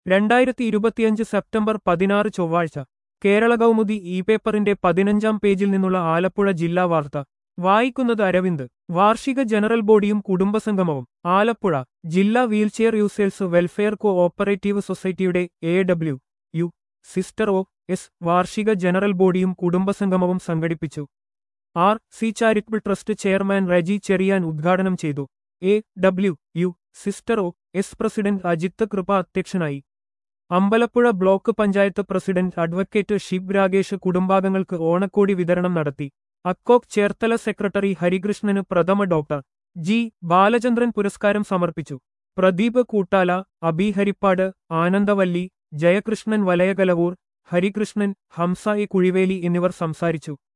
രണ്ടായിരത്തി ഇരുപത്തിയഞ്ച് സെപ്റ്റംബർ പതിനാറ് ചൊവ്വാഴ്ച കേരള കൗമുദി ഇ പേപ്പറിന്റെ പതിനഞ്ചാം പേജിൽ നിന്നുള്ള ആലപ്പുഴ ജില്ലാ വാർത്ത വായിക്കുന്നത് അരവിന്ദ് വാർഷിക ജനറൽ ബോഡിയും കുടുംബസംഗമവും ആലപ്പുഴ ജില്ലാ wheelchair users welfare cooperative സൊസൈറ്റിയുടെ A W U sister O S വാർഷിക ജനറൽ ബോഡിയും കുടുംബസംഗമവും സംഘടിപ്പിച്ചു R C charitable trust chairman Reji Cherian ഉദ്ഘാടനം ചെയ്തു A W U sister O S president Ajith Kripa അധ്യക്ഷനായി Ambalappuzha block panchayat president advocate Shib Ragesh കുടുംബാംഗങ്ങൾക്ക് ഓണക്കോടി വിതരണം നടത്തി അക്കോക് ചേർത്തല സെക്രട്ടറി ഹരികൃഷ്ണന് പ്രഥമ ഡോക്ടർ ജി ബാലചന്ദ്രൻ പുരസ്കാരം സമർപ്പിച്ചു പ്രദീപ് കൂട്ടാല അബി ഹരിപ്പാട് ആനന്ദവല്ലി ജയകൃഷ്ണൻ വലയകലവൂർ ഹരികൃഷ്ണൻ ഹംസ എ കുഴിവേലി എന്നിവർ സംസാരിച്ചു